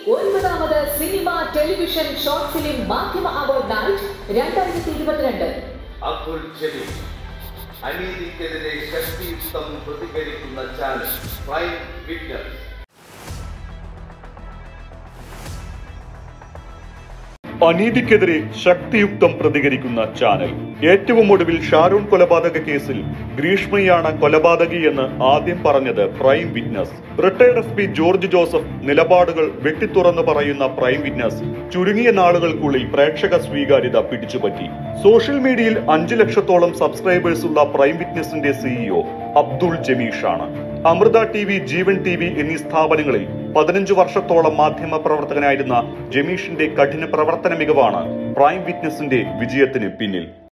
ഒൻപതാമത് സിനിമ television short film മാധ്യമ award night രണ്ടായിരത്തി ഇരുപത്തിരണ്ട് അബ്ദുൾ ജലീൽ അനീതിക്കെതിരെ ശക്തിയുക്തം പ്രതികരിക്കുന്ന ചാനൽ പ്രൈം വിറ്റ്നസ് അനീതിക്കെതിരെ ശക്തിയുക്തം പ്രതികരിക്കുന്ന ചാനൽ ഏറ്റവും ഒടുവിൽ ഷാരൂൺ കൊലപാതക കേസിൽ ഗ്രീഷ്മയാണ് കൊലപാതകി എന്ന് ആദ്യം പറഞ്ഞത് prime witness retired S P George Joseph നിലപാടുകൾ വെട്ടിത്തുറന്നു പറയുന്ന പ്രൈം വിറ്റ്നസ് ചുരുങ്ങിയ നാളുകൾക്കുള്ളിൽ പ്രേക്ഷക സ്വീകാര്യത പിടിച്ചുപറ്റി സോഷ്യൽ മീഡിയയിൽ അഞ്ചു ലക്ഷത്തോളം സബ്സ്ക്രൈബേഴ്സ് ഉള്ള പ്രൈം വിറ്റ്നസിന്റെ സിഇഒ അബ്ദുൾ ജമീഷാണ് Amrita T V Jeevan T V എന്നീ സ്ഥാപനങ്ങളിൽ പതിനഞ്ചു വർഷത്തോളം മാധ്യമ പ്രവർത്തകനായിരുന്ന ജമീഷിന്റെ കഠിന പ്രവർത്തന മികവാണ് പ്രൈം വിറ്റ്നസിന്റെ വിജയത്തിന് പിന്നിൽ